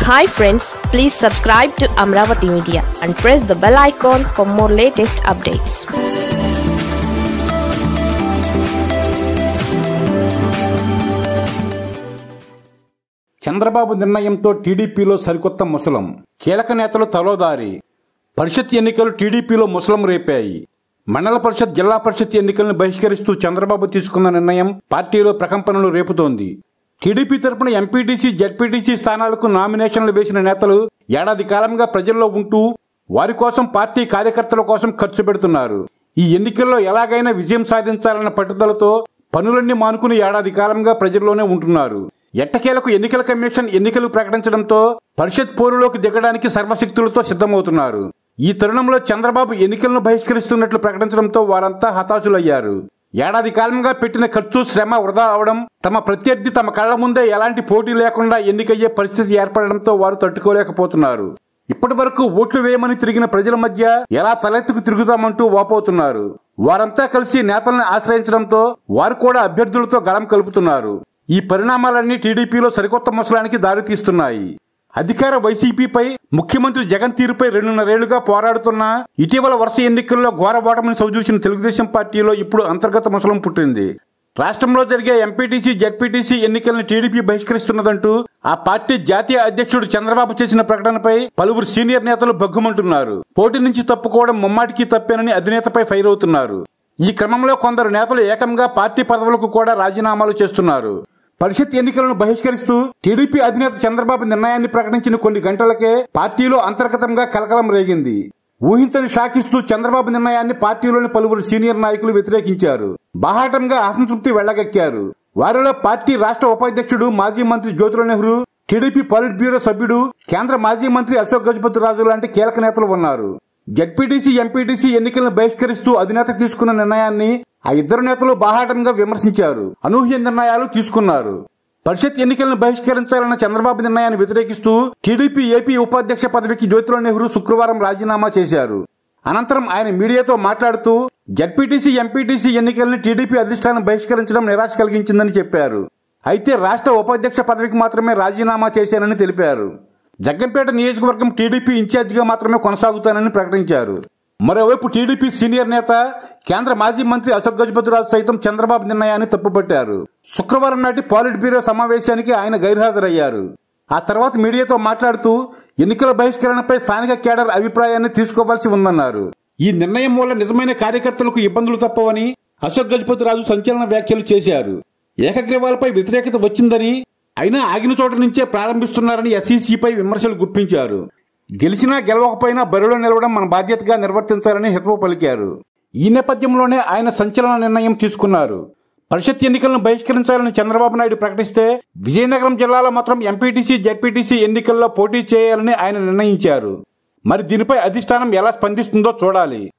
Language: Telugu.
hi friends please subscribe to Amaravati media and press the bell icon for more latest updates Chandrababu నిర్ణయంతో టీడీపీలో సరికొత్త ముసలం కీలక నేతలు తలోదారి పరిషత్ ఎన్నికలు టీడీపీలో ముసలం రేపాయి మండల పరిషత్ జిల్లా పరిషత్ ఎన్నికలను బహిష్కరిస్తూ చంద్రబాబు తీసుకున్న నిర్ణయం పార్టీలో ప్రకంపనలు రేపుతోంది టీడీపీ తరపున ఎంపీటీసీ జడ్పీటీసీ స్థానాలకు నామినేషన్లు వేసిన నేతలు ఏడాది కాలంగా ప్రజల్లో ఉంటూ వారి కోసం పార్టీ కార్యకర్తల కోసం ఖర్చు పెడుతున్నారు ఈ ఎన్నికల్లో ఎలాగైనా విజయం సాధించాలన్న పట్టుదలతో పనులన్నీ మానుకుని ఏడాది కాలంగా ప్రజల్లోనే ఉంటున్నారు ఎట్టకేలకు ఎన్నికల కమిషన్ ఎన్నికలు ప్రకటించడంతో పరిషత్ పోరులోకి దిగడానికి సర్వశక్తులతో సిద్ధమవుతున్నారు ఈ తరుణంలో చంద్రబాబు ఎన్నికలను బహిష్కరిస్తున్నట్లు ప్రకటించడంతో వారంతా హతాశులయ్యారు ఏడాది కాలంగా పెట్టిన ఖర్చు శ్రమ వృధా అవడం తమ ప్రత్యర్థి తమ కళ్ల ముందే ఎలాంటి పోటీ లేకుండా ఎన్నికయ్యే పరిస్థితి ఏర్పడడంతో వారు తట్టుకోలేకపోతున్నారు ఇప్పటి వరకు ఓట్లు వేయమని తిరిగిన ప్రజల మధ్య ఎలా తలెత్తుకు తిరుగుతామంటూ వాపోతున్నారు వారంతా కలిసి నేతల్ని ఆశ్రయించడంతో వారు కూడా అభ్యర్థులతో గళం కలుపుతున్నారు ఈ పరిణామాలన్నీ టీడీపీలో సరికొత్త ముసలానికి దారితీస్తున్నాయి అధికార వైసీపీపై ముఖ్యమంత్రి జగన్ తీరుపై రెండున్నరేళ్లుగా పోరాడుతున్న ఇటీవల వరుస ఎన్నికల్లో ఘోర ఓటమిని చవిచూసిన తెలుగుదేశం పార్టీలో ఇప్పుడు అంతర్గత ముసలం పుట్టింది రాష్ట్రంలో జరిగే ఎంపీటీసీ జడ్పీటీసీ ఎన్నికలను టీడీపీ బహిష్కరిస్తున్నదంటూ ఆ పార్టీ జాతీయ అధ్యక్షుడు చంద్రబాబు చేసిన ప్రకటనపై పలువురు సీనియర్ నేతలు బగ్గుమంటున్నారు పోటీ నుంచి తప్పుకోవడం ముమ్మాటికి తప్పేనని అధినేతపై ఫైర్ అవుతున్నారు ఈ క్రమంలో కొందరు నేతలు ఏకంగా పార్టీ పదవులకు కూడా రాజీనామాలు చేస్తున్నారు పరిషత్ ఎన్నికలను బహిష్కరిస్తూ టీడీపీ అధినేత చంద్రబాబు నిర్ణయాన్ని ప్రకటించిన కొన్ని గంటలకే పార్టీలో అంతర్గతంగా కలకలం రేగింది ఊహించని షాకిస్తూ చంద్రబాబు నిర్ణయాన్ని పార్టీలోని పలువురు సీనియర్ నాయకులు వ్యతిరేకించారు బాహాటంగా అసంతృప్తి వెళ్లగక్కారు వారిలో పార్టీ రాష్ట్ర ఉపాధ్యక్షుడు మాజీ మంత్రి Jyothula Nehru TDP politburo సభ్యుడు కేంద్ర మాజీ మంత్రి అశోక్ గజపతి రాజు లాంటి కీలక నేతలు ఉన్నారు జడ్పీటీసీ ఎంపీటీసీ ఎన్నికలను బహిష్కరిస్తూ అధినేత తీసుకున్న నిర్ణయాన్ని ఆ ఇద్దరు నేతలు బాహాటంగా విమర్శించారు అనూహ్య నిర్ణయాలు తీసుకున్నారు పరిషత్ ఎన్నికలను బహిష్కరించాలన్న చంద్రబాబు నిర్ణయాన్ని వ్యతిరేకిస్తూ టీడీపీ ఏపీ ఉపాధ్యక్ష పదవికి జ్యోతిరావు నెహ్రూ శుక్రవారం రాజీనామా చేశారు అనంతరం ఆయన మీడియాతో మాట్లాడుతూ జడ్పీటీసీ ఎంపీటీసీ ఎన్నికలను టీడీపీ అధిష్టానం బహిష్కరించడం నిరాశ కలిగించిందని చెప్పారు అయితే రాష్ట్ర ఉపాధ్యక్ష పదవికి మాత్రమే రాజీనామా చేశానని తెలిపారు జగ్గంపేట నియోజకవర్గం టీడీపీ ఇన్ఛార్జిగా మాత్రమే కొనసాగుతానని ప్రకటించారు మరోవైపు టీడీపీ సీనియర్ నేత కేంద్ర మాజీ మంత్రి అశోక్ గజపతిరాజు సైతం చంద్రబాబు నిర్ణయాన్ని తప్పుపట్టారు శుక్రవారం నాటి పాలిట్ బ్యూరో సమావేశానికి ఆయన గైర్హాజరయ్యారు ఆ తర్వాత మీడియాతో మాట్లాడుతూ ఎన్నికల బహిష్కరణపై స్థానిక కేడర్ అభిప్రాయాన్ని తీసుకోవాల్సి ఉందన్నారు ఈ నిర్ణయం వల్ల నిజమైన కార్యకర్తలకు ఇబ్బందులు తప్పవని అశోక్ గజపతిరాజు సంచలన వ్యాఖ్యలు చేశారు ఏకగ్రీవాలపై వ్యతిరేకత వచ్చిందని అయినా ఆగిన చోట నుంచే ప్రారంభిస్తున్నారని ఎస్ఈసీపై విమర్శలు గుప్పించారు గెలిచినా గెలవకపోయినా బరిలో నిలవడం మన బాధ్యతగా నిర్వర్తించాలని హితవు పలికారు ఈ నేపథ్యంలోనే ఆయన సంచలన నిర్ణయం తీసుకున్నారు పరిషత్ ఎన్నికలను బహిష్కరించాలని చంద్రబాబు నాయుడు ప్రకటిస్తే విజయనగరం జిల్లాలో మాత్రం ఎంపీటీసీ జడ్పీటీసీ ఎన్నికల్లో పోటీ చేయాలని ఆయన నిర్ణయించారు మరి దీనిపై అధిష్టానం ఎలా స్పందిస్తుందో చూడాలి